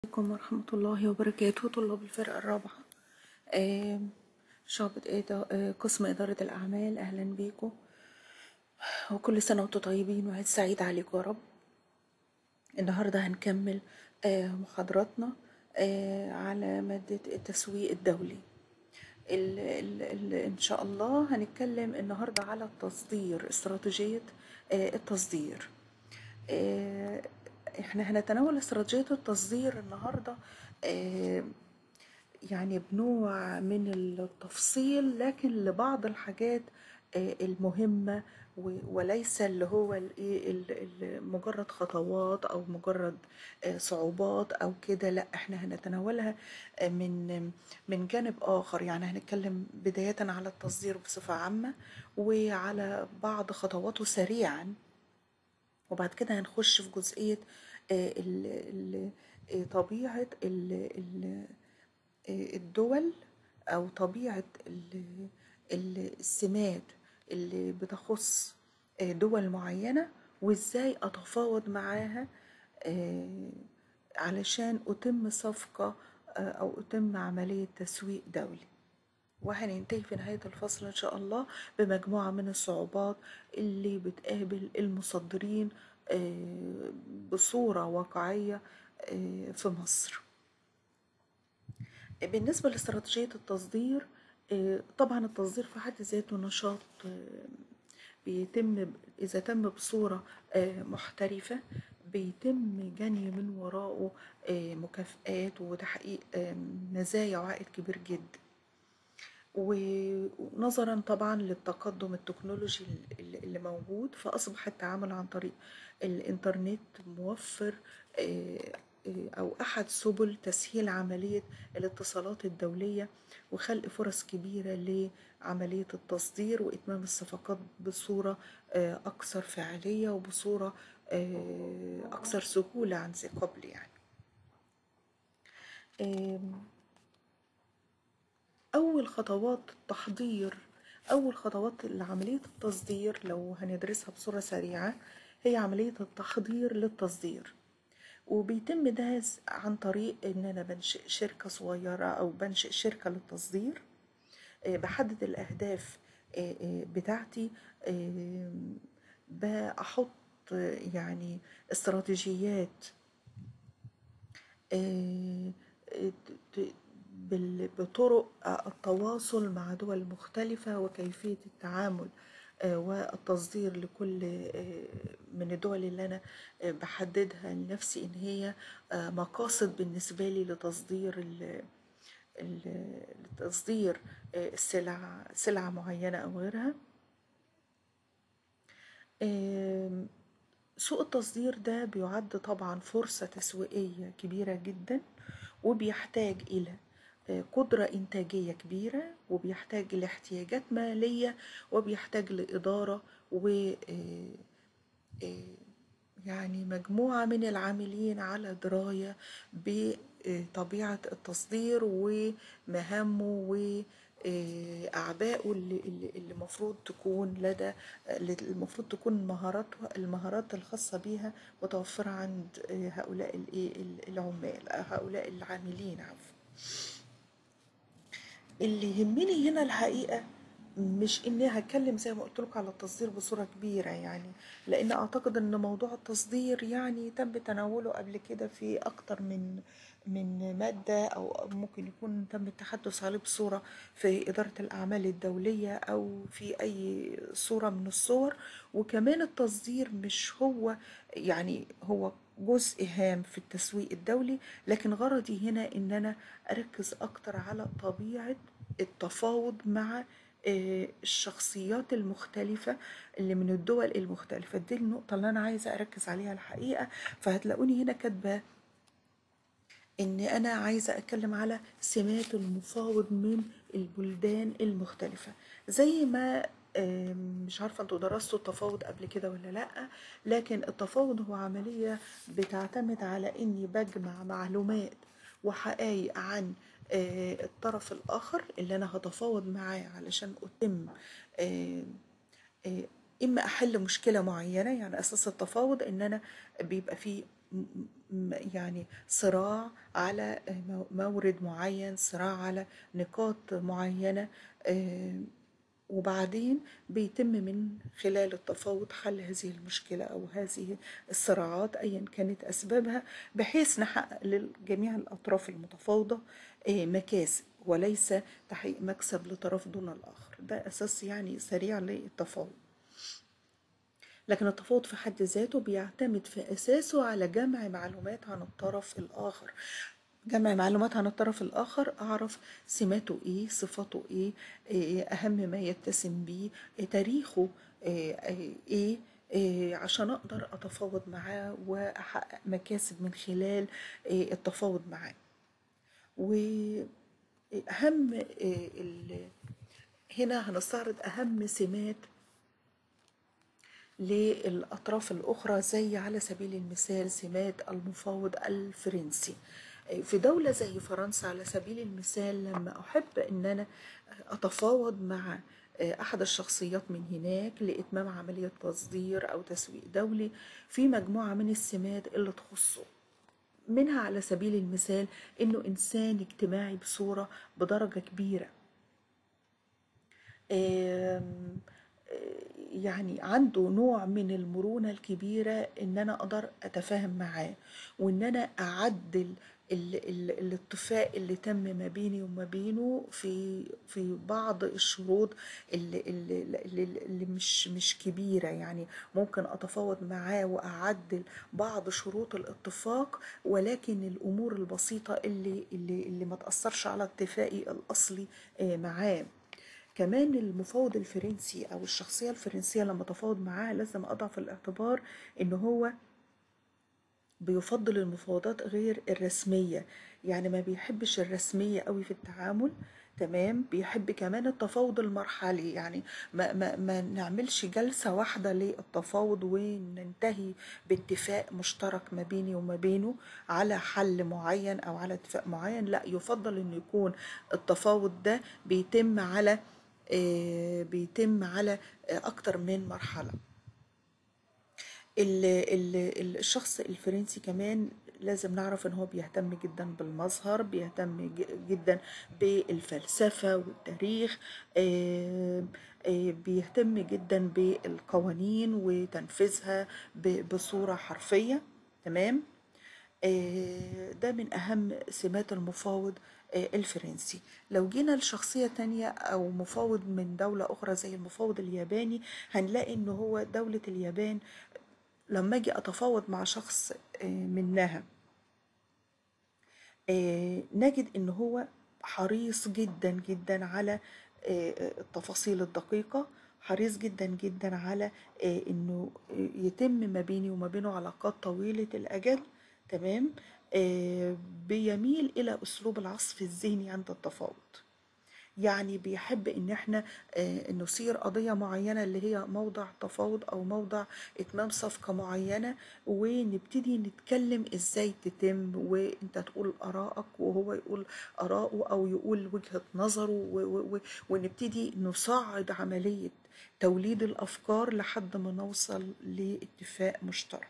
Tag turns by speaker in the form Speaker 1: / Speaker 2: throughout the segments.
Speaker 1: عليكم ورحمة الله وبركاته طلاب الفرقة الرابعة آم، شعبة إدا- آه، قسم إدارة الأعمال أهلا بيكم وكل سنة وانتم طيبين وعيد سعيد عليكم يا رب النهاردة هنكمل آه، محاضراتنا آه، على مادة التسويق الدولي ال ال ال إن شاء الله هنتكلم النهاردة على التصدير استراتيجية آه، التصدير آه، احنا هنتناول استراتيجية التصدير النهاردة آه، يعني بنوع من التفصيل لكن لبعض الحاجات آه، المهمة و- وليس اللي هو الإيه ال- ال- مجرد خطوات أو مجرد آه، صعوبات أو كده لا احنا هنتناولها آه، من من جانب آخر يعني هنتكلم بداية على التصدير بصفة عامة وعلى بعض خطواته سريعا وبعد كده هنخش في جزئية آه، ال- ال- آه، طبيعة ال- ال- آه، الدول أو طبيعة ال- ال- السمات اللي بتخص آه، دول معينة وإزاي أتفاوض معاها آه، علشان أتم صفقة آه، أو أتم عملية تسويق دولي وهننتهي في نهاية الفصل إن شاء الله بمجموعة من الصعوبات اللي بتقابل المصدرين آه، بصورة واقعية آه، في مصر بالنسبة لاستراتيجية التصدير آه، طبعا التصدير في حد ذاته نشاط آه، بيتم إذا تم بصورة آه، محترفة بيتم جني من وراءه آه، مكافآت وتحقيق آه، مزايا وعائد كبير جدا ونظرا طبعا للتقدم التكنولوجي اللي اللي موجود فأصبح التعامل عن طريق الإنترنت موفر آه، آه، أو أحد سبل تسهيل عملية الاتصالات الدولية وخلق فرص كبيرة لعملية التصدير وإتمام الصفقات بصورة آه، أكثر فاعلية وبصورة آه، أكثر سهولة عن ذي قبل يعني آم، أول خطوات التحضير أول خطوات لعملية التصدير لو هندرسها بصورة سريعة هي عملية التحضير للتصدير وبيتم ده عن طريق إن أنا بنشئ شركة صغيرة أو بنشئ شركة للتصدير آه، بحدد الأهداف آه، آه، بتاعتي آه، بحط آه، يعني استراتيجيات آه، ت- ت- بال- بطرق التواصل مع دول مختلفة وكيفية التعامل آه، والتصدير لكل آه، من الدول اللي أنا آه، بحددها لنفسي إن هي آه، مقاصد بالنسبة لي لتصدير ال- ال- لتصدير آه، السلع سلعة معينة أو غيرها آم، سوق التصدير ده بيعد طبعا فرصة تسويقية كبيرة جدا وبيحتاج إلى آه، قدرة إنتاجية كبيرة وبيحتاج لاحتياجات مالية وبيحتاج لإدارة و آه، آه، يعني مجموعة من العاملين على دراية بطبيعة التصدير ومهامه وأعبائه اللي اللي اللي المفروض تكون لدى اللي المفروض تكون المهارات المهارات الخاصة بيها متوفرة عند هؤلاء الإيه العمال هؤلاء العاملين عفوا اللي يهمني هنا الحقيقة مش اني هتكلم زي ما قلت لكم على التصدير بصورة كبيرة يعني لان اعتقد ان موضوع التصدير يعني تم تناوله قبل كده في اكتر من من مادة او ممكن يكون تم التحدث عليه بصورة في ادارة الاعمال الدولية او في اي صورة من الصور وكمان التصدير مش هو يعني هو جزء هام في التسويق الدولي لكن غرضي هنا ان انا اركز اكتر على طبيعة التفاوض مع آه، الشخصيات المختلفة اللي من الدول المختلفة دي النقطة اللي أنا عايزة أركز عليها الحقيقة فهتلاقوني هنا كاتبة إن أنا عايزة أتكلم على سمات المفاوض من البلدان المختلفة زي ما آم، مش عارفة انتوا درستوا التفاوض قبل كده ولا لأ لكن التفاوض هو عملية بتعتمد على إني بجمع معلومات وحقائق عن آه، الطرف الآخر اللي أنا هتفاوض معاه علشان أتم آه، آه، إما أحل مشكلة معينة يعني أساس التفاوض إن أنا بيبقى فيه م- م- يعني صراع على مو- مورد معين صراع على نقاط معينة آه، وبعدين بيتم من خلال التفاوض حل هذه المشكلة أو هذه الصراعات أيا كانت أسبابها بحيث نحقق لجميع الأطراف المتفاوضة آه، مكاسب وليس تحقيق مكسب لطرف دون الآخر ده أساس يعني سريع للتفاوض لكن التفاوض في حد ذاته بيعتمد في أساسه على جمع معلومات عن الطرف الآخر جمع معلومات عن الطرف الآخر أعرف سماته إيه صفاته إيه إيه أهم ما يتسم بيه إيه تاريخه إيه إيه إيه إيه عشان أقدر أتفاوض معاه وأحقق مكاسب من خلال إيه التفاوض معاه وأهم إيه ال- هنا هنستعرض أهم سمات للأطراف الأخرى زي على سبيل المثال سمات المفاوض الفرنسي في دولة زي فرنسا على سبيل المثال لما أحب أن أنا أتفاوض مع أحد الشخصيات من هناك لإتمام عملية تصدير أو تسويق دولي في مجموعة من السمات اللي تخصه منها على سبيل المثال إنه إنسان اجتماعي بصورة بدرجة كبيرة آم، يعني عنده نوع من المرونة الكبيرة ان انا اقدر اتفاهم معاه وان انا اعدل ال ال الاتفاق اللي تم ما بيني وما بينه في في بعض الشروط اللي, اللي, اللي, اللي مش مش كبيرة يعني ممكن اتفاوض معاه واعدل بعض شروط الاتفاق ولكن الامور البسيطة اللي اللي, اللي ما تأثرش على اتفاقي الاصلي آه، معاه كمان المفاوض الفرنسي او الشخصيه الفرنسيه لما تفاوض معاها لازم اضع في الاعتبار ان هو بيفضل المفاوضات غير الرسميه يعني ما بيحبش الرسميه قوي في التعامل تمام بيحب كمان التفاوض المرحلي يعني ما, ما, ما نعملش جلسة واحدة للتفاوض وننتهي باتفاق مشترك ما بيني وما بينه على حل معين أو على اتفاق معين لا يفضل أن يكون التفاوض ده بيتم على آه، بيتم على آه، أكتر من مرحلة ال- ال- ال- الشخص الفرنسي كمان لازم نعرف ان هو بيهتم جدا بالمظهر بيهتم ج- جدا بالفلسفة والتاريخ آه، آه، بيهتم جدا بالقوانين وتنفيذها ب- بصورة حرفية تمام آه، ده من أهم سمات المفاوض آه، الفرنسي لو جينا لشخصية تانية أو مفاوض من دولة أخرى زي المفاوض الياباني هنلاقي إن هو دولة اليابان لما أجي أتفاوض مع شخص آه، منها آه، نجد ان هو حريص جدا جدا على آه، التفاصيل الدقيقة حريص جدا جدا على آه، انه يتم ما بيني وما بينه علاقات طويلة الاجل تمام آه، بيميل الى اسلوب العصف الذهني عند التفاوض يعني بيحب ان احنا آه، نثير قضية معينة اللي هي موضع تفاوض او موضع اتمام صفقة معينة ونبتدي نتكلم ازاي تتم وانت تقول ارائك وهو يقول اراءه او يقول وجهة نظره و- و- و- ونبتدي نصعد عملية توليد الافكار لحد ما نوصل لاتفاق مشترك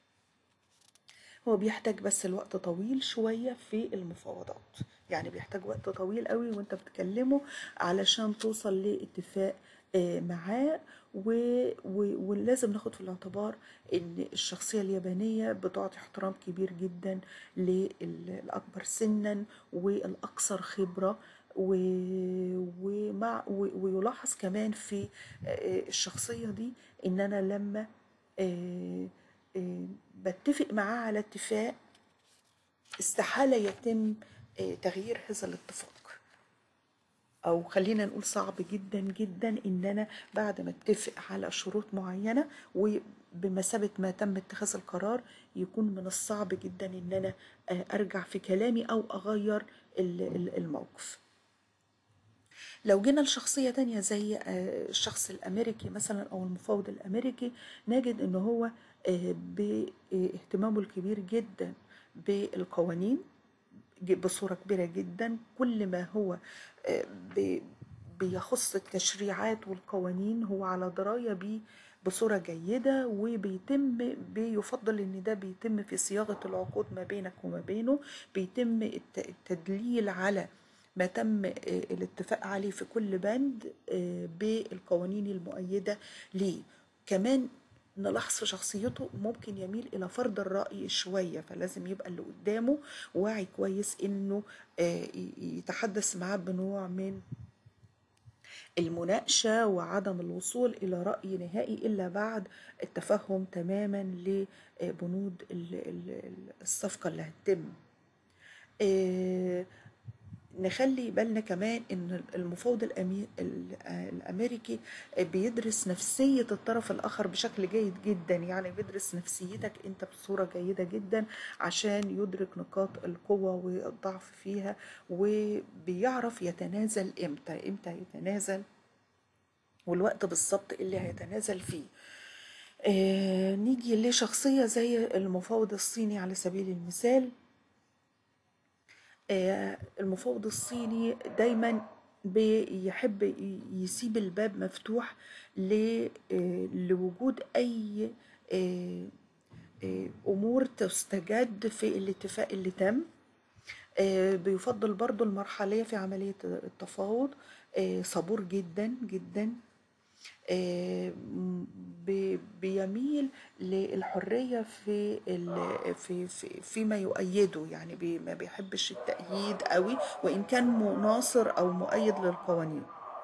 Speaker 1: هو بيحتاج بس الوقت طويل شوية في المفاوضات يعني بيحتاج وقت طويل قوي وانت بتكلمه علشان توصل لاتفاق آه، معاه و- و- ولازم ناخد في الاعتبار ان الشخصية اليابانية بتعطي احترام كبير جدا للأكبر سنا والأكثر خبرة و- ومع و- ويلاحظ كمان في آه، الشخصية دي ان انا لما آه، آه، بتفق معاه على اتفاق استحالة يتم آه، تغيير هذا الاتفاق او خلينا نقول صعب جدا جدا ان انا بعد ما اتفق على شروط معينة وبمثابة ما تم اتخاذ القرار يكون من الصعب جدا ان انا آه، ارجع في كلامي او اغير ال- ال- الموقف لو جينا لشخصية تانية زي آه، الشخص الأمريكي مثلا أو المفاوض الأمريكي نجد إن هو آه، باهتمامه الكبير جدا بالقوانين ج- بصورة كبيرة جدا كل ما هو آه، ب- بيخص التشريعات والقوانين هو على دراية بيه بصورة جيدة وبيتم بيفضل ان ده بيتم في صياغة العقود ما بينك وما بينه بيتم الت- التدليل على ما تم آه، الاتفاق عليه في كل بند آه، بالقوانين المؤيدة ليه كمان نلاحظ في شخصيته ممكن يميل إلى فرض الرأي شوية فلازم يبقى اللي قدامه واعي كويس إنه آه، ي- يتحدث معاه بنوع من المناقشة وعدم الوصول إلى رأي نهائي إلا بعد التفهم تماما لبنود ال- ال- ال- الصفقة اللي هتتم آه، نخلي بالنا كمان ان المفوض الأمي... ال- الامريكي بيدرس نفسية الطرف الاخر بشكل جيد جدا يعني بيدرس نفسيتك انت بصورة جيدة جدا عشان يدرك نقاط القوة والضعف فيها وبيعرف يتنازل امتى امتى يتنازل والوقت بالظبط اللي هيتنازل فيه آه نيجي لشخصية زي المفوض الصيني على سبيل المثال آه، المفوض الصيني دايما بيحب ي- يسيب الباب مفتوح ل- آه، لوجود أي آه، آه، أمور تستجد في الاتفاق اللي تم آه، بيفضل برضو المرحلية في عملية التفاوض آه، صبور جدا جدا آه، م- بي- بيميل للحرية في ال- في في فيما يؤيده يعني بي ما بيحبش التأييد قوي وإن كان مناصر أو مؤيد للقوانين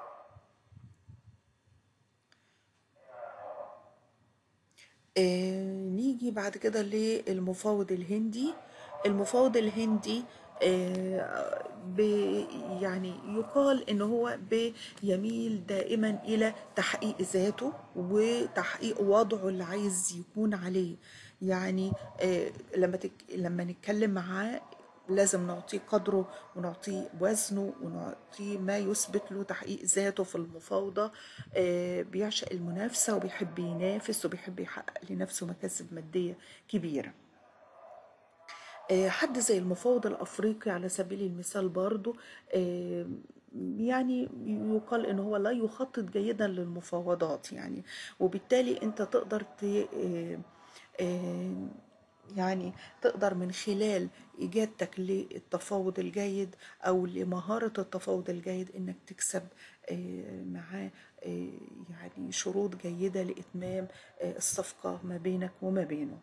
Speaker 1: آه، نيجي بعد كده للمفاوض الهندي المفاوض الهندي آه، بي يعني يقال ان هو بيميل دائما الى تحقيق ذاته وتحقيق وضعه اللي عايز يكون عليه يعني آه، لما تك لما نتكلم معاه لازم نعطيه قدره ونعطيه وزنه ونعطيه ما يثبت له تحقيق ذاته في المفاوضة آه، بيعشق المنافسة وبيحب ينافس وبيحب يحقق لنفسه مكاسب مادية كبيرة آه، حد زي المفوض الأفريقي على سبيل المثال برضو آه، يعني يقال إن هو لا يخطط جيدا للمفاوضات يعني وبالتالي أنت تقدر ت آه، آه، يعني تقدر من خلال إجادتك للتفاوض الجيد أو لمهارة التفاوض الجيد إنك تكسب آه، معاه آه، يعني شروط جيدة لإتمام آه، الصفقة ما بينك وما بينه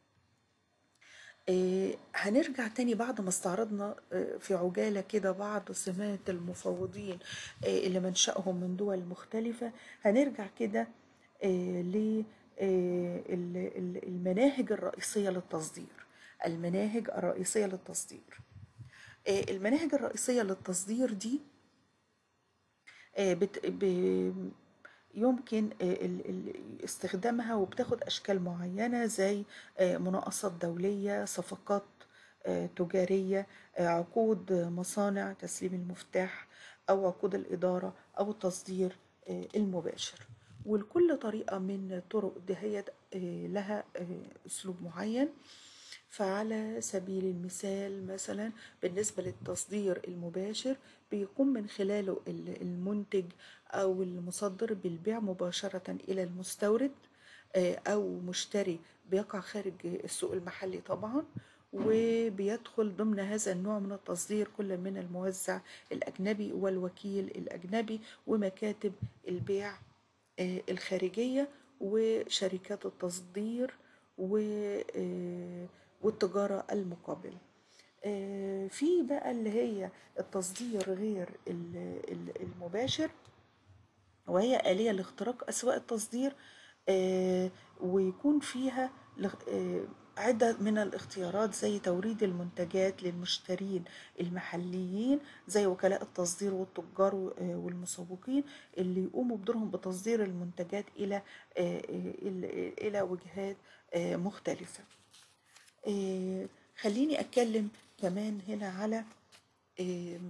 Speaker 1: آه، هنرجع تاني بعد ما استعرضنا آه، في عجالة كده بعض سمات المفوضين آه، اللي منشأهم من دول مختلفة هنرجع كده آه، ل آه، ال- ال- المناهج الرئيسية للتصدير المناهج الرئيسية للتصدير آه، المناهج الرئيسية للتصدير دي آه، بت... ب... يمكن آه، ال- ال- استخدامها وبتاخد أشكال معينة زي آه، مناقصات دولية صفقات آه، تجارية آه، عقود مصانع تسليم المفتاح أو عقود الإدارة أو التصدير آه، المباشر ولكل طريقة من الطرق دهيت آه، لها آه، أسلوب معين فعلى سبيل المثال مثلا بالنسبة للتصدير المباشر بيقوم من خلاله ال- المنتج أو المصدر بالبيع مباشرة إلى المستورد آه، أو مشتري بيقع خارج السوق المحلي طبعا وبيدخل ضمن هذا النوع من التصدير كل من الموزع الأجنبي والوكيل الأجنبي ومكاتب البيع آه، الخارجية وشركات التصدير و آه، والتجارة المقابلة آه، في بقى اللي هي التصدير غير ال- ال- المباشر وهي آلية لاختراق أسواق التصدير آه، ويكون فيها ل- آه، عدة من الاختيارات زي توريد المنتجات للمشترين المحليين زي وكلاء التصدير والتجار و- آه، والمسوقين اللي يقوموا بدورهم بتصدير المنتجات إلى آه، آه، إلى إلى وجهات آه، مختلفة آه، خليني أتكلم كمان هنا على آم،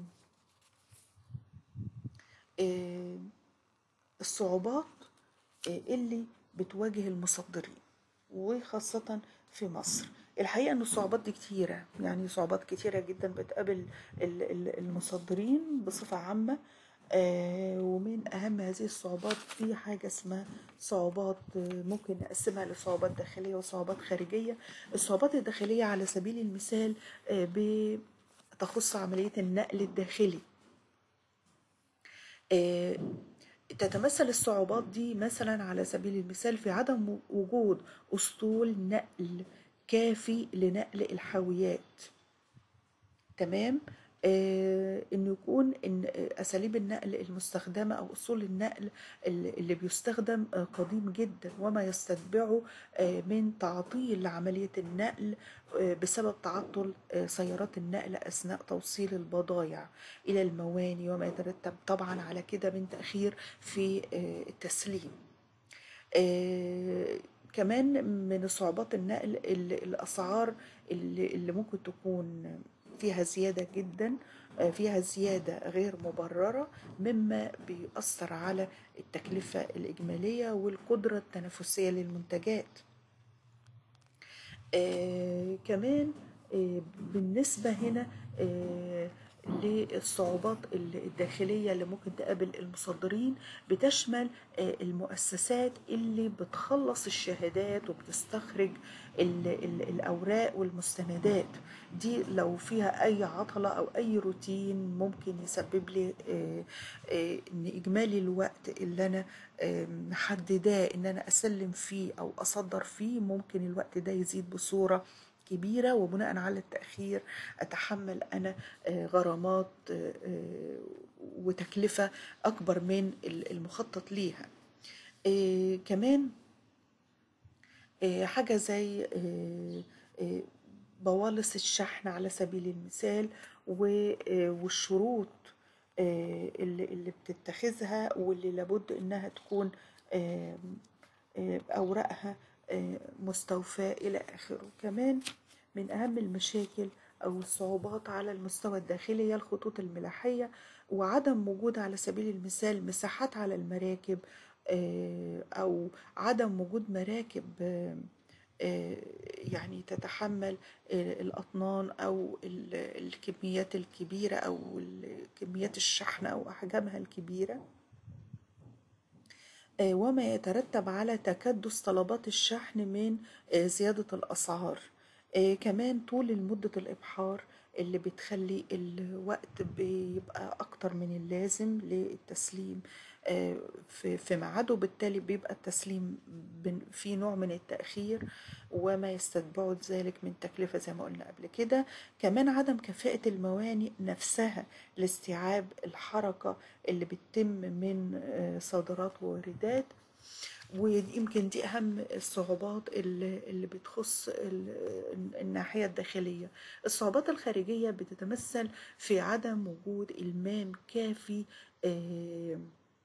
Speaker 1: آم، الصعوبات آه، اللي بتواجه المصدرين وخاصة في مصر الحقيقة ان الصعوبات دي كتيرة يعني صعوبات كتيرة جدا بتقابل ال- ال- المصدرين بصفة عامة آه، ومن أهم هذه الصعوبات في حاجة اسمها صعوبات آه، ممكن نقسمها لصعوبات داخلية وصعوبات خارجية الصعوبات الداخلية على سبيل المثال آه، بتخص عملية النقل الداخلي آه، تتمثل الصعوبات دي مثلا على سبيل المثال في عدم وجود أسطول نقل كافي لنقل الحاويات تمام آه انه يكون ان اساليب النقل المستخدمه او اصول النقل اللي اللي بيستخدم آه قديم جدا وما يستتبعه آه من تعطيل لعمليه النقل آه بسبب تعطل آه سيارات النقل اثناء توصيل البضائع الى المواني وما يترتب طبعا على كده من تاخير في آه التسليم آه، كمان من صعوبات النقل ال- الأسعار اللي اللي ممكن تكون فيها زيادة جدا آه، فيها زيادة غير مبررة مما بيأثر على التكلفة الإجمالية والقدرة التنافسية للمنتجات آه كمان آه بالنسبة هنا آه للصعوبات ال- الداخلية اللي ممكن تقابل المصدرين بتشمل آه المؤسسات اللي بتخلص الشهادات وبتستخرج ال ال الأوراق والمستندات دي لو فيها أي عطلة أو أي روتين ممكن يسبب لي آه آه إن إجمالي الوقت اللي أنا آه، محدداه إن أنا أسلم فيه أو أصدر فيه ممكن الوقت ده يزيد بصورة كبيرة وبناء على التأخير أتحمل أنا آه، غرامات آه، آه، وتكلفة أكبر من المخطط ليها آه، كمان آه، حاجة زي آه، آه، بوالص الشحن على سبيل المثال و- آه، والشروط آه، اللي اللي بتتخذها واللي لابد إنها تكون آه، آه، أوراقها آه، مستوفاة إلى آخره كمان من أهم المشاكل أو الصعوبات على المستوى الداخلي هي الخطوط الملاحية وعدم وجود على سبيل المثال مساحات على المراكب آه، أو عدم وجود مراكب آه، آه، يعني تتحمل آه، الأطنان أو ال- الكميات الكبيرة أو ال- كميات الشحن أو أحجامها الكبيرة آه، وما يترتب على تكدس طلبات الشحن من آه، زيادة الأسعار آه، كمان طول مدة الإبحار اللي بتخلي الوقت بيبقى أكتر من اللازم للتسليم آه، في في ميعاده بالتالي بيبقى التسليم بن- فيه نوع من التأخير وما يستتبعه ذلك من تكلفة زي ما قلنا قبل كده كمان عدم كفاءة الموانئ نفسها لاستيعاب الحركة اللي بتتم من آه، صادرات وواردات ويمكن دي أهم الصعوبات اللي اللي بتخص ال- الناحية الداخلية الصعوبات الخارجية بتتمثل في عدم وجود إلمام كافي آه،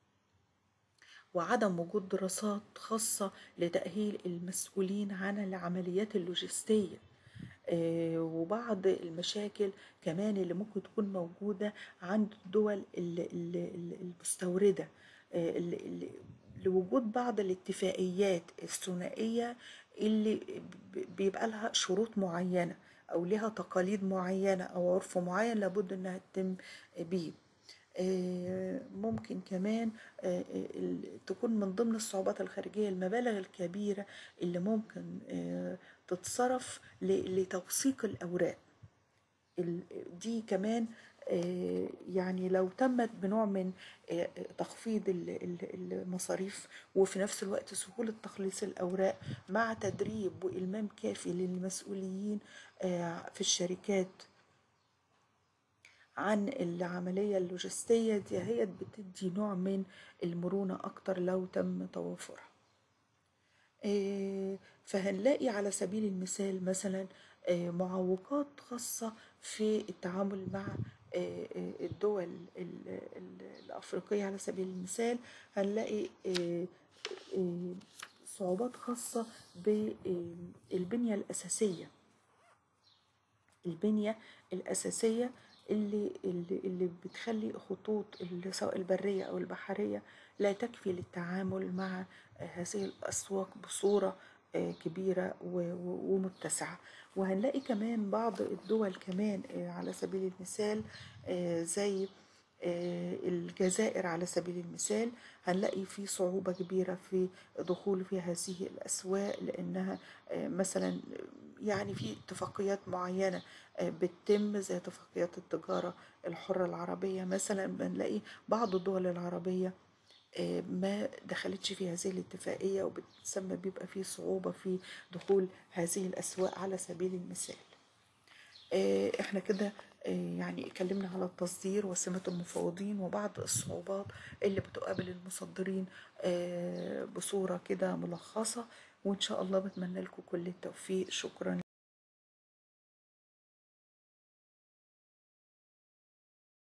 Speaker 1: وعدم وجود دراسات خاصة لتأهيل المسؤولين عن العمليات اللوجستية آه، وبعض المشاكل كمان اللي ممكن تكون موجودة عند الدول ال- ال- ال- المستوردة آه، ال- ال- لوجود بعض الاتفاقيات الثنائية اللي ب- بيبقى لها شروط معينة أو لها تقاليد معينة أو عرف معين لابد إنها تتم بيه آه، ممكن كمان آه، آه، ال- تكون من ضمن الصعوبات الخارجية المبالغ الكبيرة اللي ممكن آه، تتصرف ل- لتوثيق الأوراق ال- دي كمان آه، يعني لو تمت بنوع من آه، تخفيض ال- ال- المصاريف وفي نفس الوقت سهولة تخليص الأوراق مع تدريب وإلمام كافي للمسؤولين آه، في الشركات عن العملية اللوجستية دي هي بتدي نوع من المرونة أكتر لو تم توافرها آه، فهنلاقي على سبيل المثال مثلا آه، معوقات خاصة في التعامل مع آه، آه، الدول ال- ال- الأفريقية على سبيل المثال هنلاقي آه، آه، صعوبات خاصة بالبنية الأساسية البنية الأساسية اللي اللي اللي بتخلي خطوط ال- سواء البرية أو البحرية لا تكفي للتعامل مع آه، هذه الأسواق بصورة آه، كبيرة و- و- ومتسعة وهنلاقي كمان بعض الدول كمان آه، على سبيل المثال آه، زي آه، الجزائر على سبيل المثال هنلاقي في صعوبة كبيرة في دخول في هذه الأسواق لأنها آه، مثلا يعني في اتفاقيات معينة آه، بتتم زي اتفاقيات التجارة الحرة العربية مثلا بنلاقي بعض الدول العربية آه، ما دخلتش في هذه الاتفاقية وبتسمى بيبقى فيه صعوبة في دخول هذه الأسواق على سبيل المثال آه، احنا كده آه، يعني اتكلمنا على التصدير وسمة المفوضين وبعض الصعوبات اللي بتقابل المصدرين آه، بصورة كده ملخصة وإن شاء الله بتمنى لكم كل التوفيق شكرا